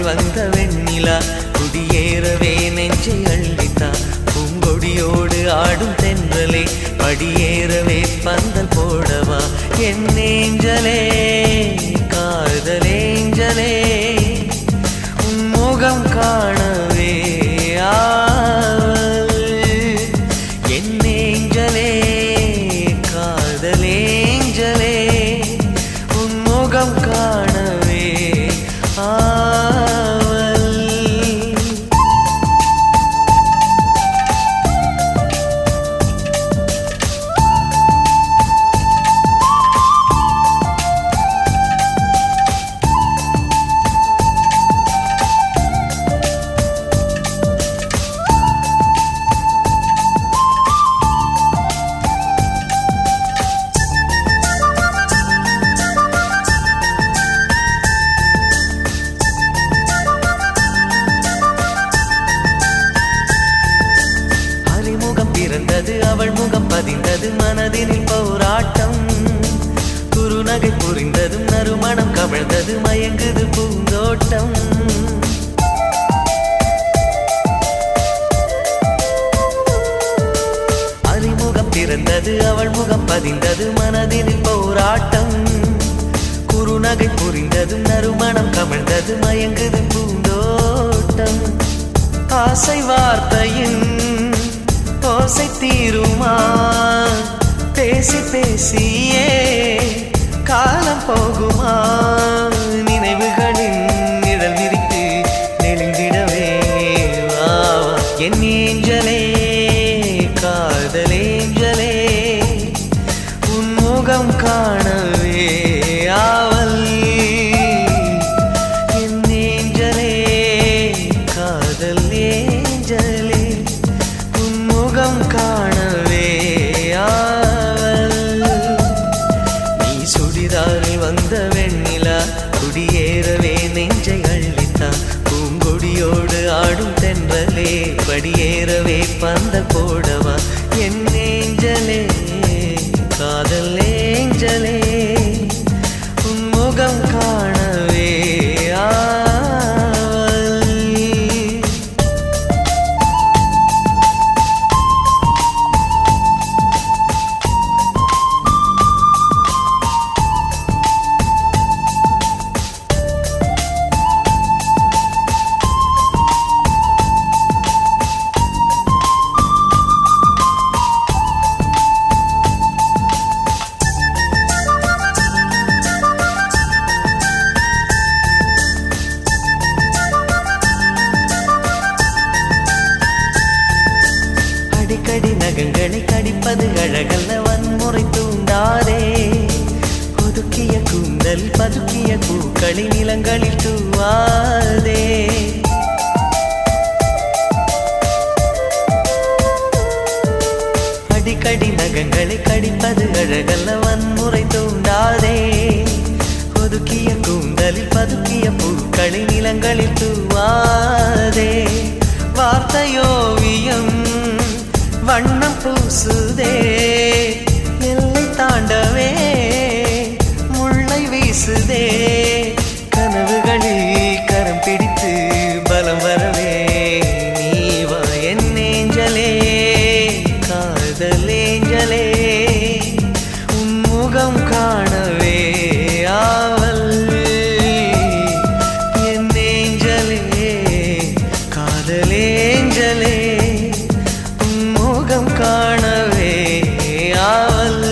சுடிதாரில் வந்த வெண்ணிலா குடியேறவே நெஞ்சை அள்ளித்தா பூங்கொடியோடு ஆடும் தென்றலே படியேறவே பந்தல் போடவா என் ஏஞ்சலே காதலேஞ்சலே உன் முகம் காணவே ஆவல் என் ஏஞ்சலே காதலேஞ்சலே உன் முகம் காணவே ஆவல் அறிமுகம் பிறந்தது அவள் முகம் பதிந்தது மனதினில் போராட்டம் குறுநகை புரிந்ததும் நறுமணம் கவிழ்ந்தது மயங்குது பூந்தோட்டம் அறிமுகம் பிறந்தது அவள் முகம் பதிந்தது மனதினில் போராட்டம் குறுநகை புரிந்ததும் நறுமணம் கவிழ்ந்தது மயங்குது பூந்தோட்டம் ஆசை வார்த்தையின் ஓசை தீருமா பேசி பேசியே காலம் போகுமா நினைவுகளின் நிழல் விரித்து நெளிந்திடவே வா வா. என் ஏஞ்சலே காதலேஞ்சலே உன் முகம் காணவே ஆவல் என் ஏஞ்சலே காதல் ஏஞ்சலே உன் முகம் காணவே ஆவல் நீ சுடிதாரில் வந்த வெண்ணிலா குடியேறவே நெஞ்சை அள்ளித்தா பூங்கொடியோடு ஆடும் தென்றலே படியேறவே பந்த போடவா என் ஏஞ்சலே காதல் ஏஞ்சலே உன் முகம் காணவே ஆவல் அடிக்கடி நகங்களை கடிப்பது அழகல்ல வன்முறை தூண்டாதே ஒதுக்கிய கூந்தல் பதுக்கிய பூக்களை நிலங்களில் தூவாதே அடிக்கடி நகங்களை கடிப்பது அழகல்ல வன்முறை தூண்டாதே ஒதுக்கிய கூந்தலில் பதுக்கிய பூக்களை நிலங்களில் தூவாதே வார்த்தையோவியம் வண்ணம் பூசுதே எல்லை தாண்டவே முல்லை வீசுதே கனவுகளில் கரம் பிடித்து பலம் வரவே நீ வா என் ஏஞ்சலே காதலேஞ்சலே உன் முகம் காணவே ஆவல் என் ஏஞ்சலே காதலேஞ்சலே உன் முகம் காணவே ஆவல்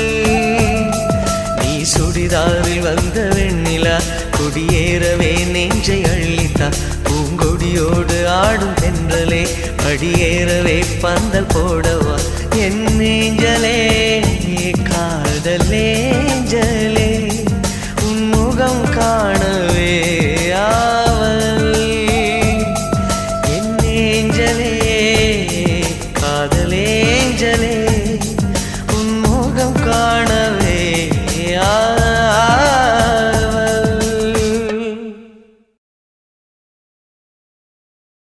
நீ சுடிதாரில் வந்த வெண்ணிலா குடியேறவே நெஞ்சை அள்ளித்தா பூங்கொடியோடு ஆடும் தென்றலே படியேறவே பந்தல் போடவா என் நெஞ்சலே